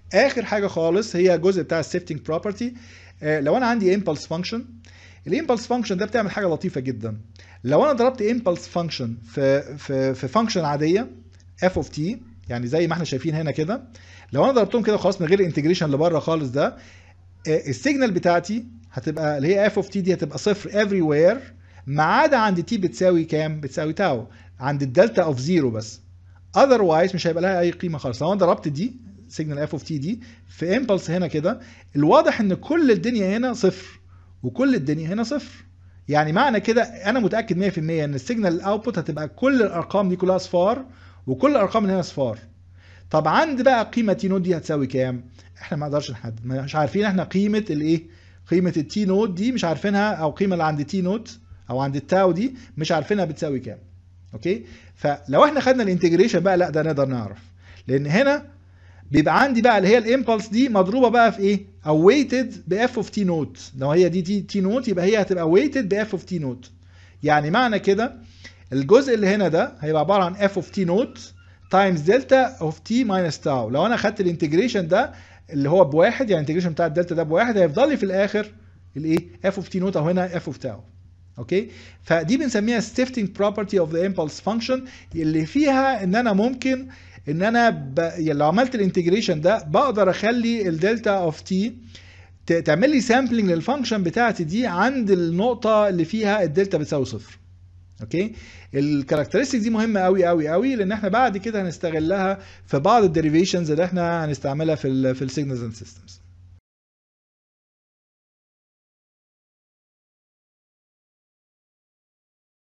اخر حاجه خالص هي الجزء بتاع السيفتنج بروبرتي لو انا عندي امبلس فانكشن الامبلس فانكشن ده بتعمل حاجه لطيفه جدا لو انا ضربت امبلس فانكشن في في في فانكشن عاديه اف اوف تي يعني زي ما احنا شايفين هنا كده لو انا ضربتهم كده خلاص من غير الانتجريشن اللي بره خالص ده السيجنال بتاعتي هتبقى اللي هي اف اوف تي دي هتبقى صفر افري وير ما عدا عند تي بتساوي كام؟ بتساوي تاو عند الدلتا اوف زيرو بس اذروايز مش هيبقى لها اي قيمه خالص لو انا ضربت دي سيجنال اف اوف تي دي في امبلس هنا كده الواضح ان كل الدنيا هنا صفر وكل الدنيا هنا صفر يعني معنى كده انا متاكد 100% ان السيجنال الاوتبوت هتبقى كل الارقام دي كلها اصفار وكل الارقام اللي هنا اصفار طب عند بقى قيمه تي نود دي هتساوي كام احنا ما نقدرش نحدد مش عارفين احنا قيمه الايه قيمه التي نود دي مش عارفينها او قيمه اللي عند تي نود او عند التاو دي مش عارفينها بتساوي كام اوكي فلو احنا خدنا الانتجريشن بقى لا ده نقدر نعرف لان هنا بيبقى عندي بقى اللي هي الامبلس دي مضروبه بقى في ايه او ويتد باف اوف تي نوت لو هي دي تي تي نوت يبقى هي هتبقى ويتد باف اوف تي نوت يعني معنى كده الجزء اللي هنا ده هيبقى عباره عن اف اوف تي نوت تايمز دلتا اوف تي ماينس تاو لو انا خدت الانتجريشن ده اللي هو بواحد يعني الانتجريشن بتاع الدلتا ده بواحد هيفضل لي في الاخر الايه اف اوف تي نوت او هنا اف اوف تاو اوكي فدي بنسميها shifting property of the impulse function اللي فيها ان انا ممكن ان انا ب... يعني لو عملت الانتجريشن ده بقدر اخلي الدلتا اوف تي تعمل لي سامبلنج للفانكشن بتاعتي دي عند النقطه اللي فيها الدلتا بتساوي صفر اوكي الكاركترستيك دي مهمه قوي قوي قوي لان احنا بعد كده هنستغلها في بعض الديريفيشنز اللي احنا هنستعملها في ال في السيجنالز اند سيستمز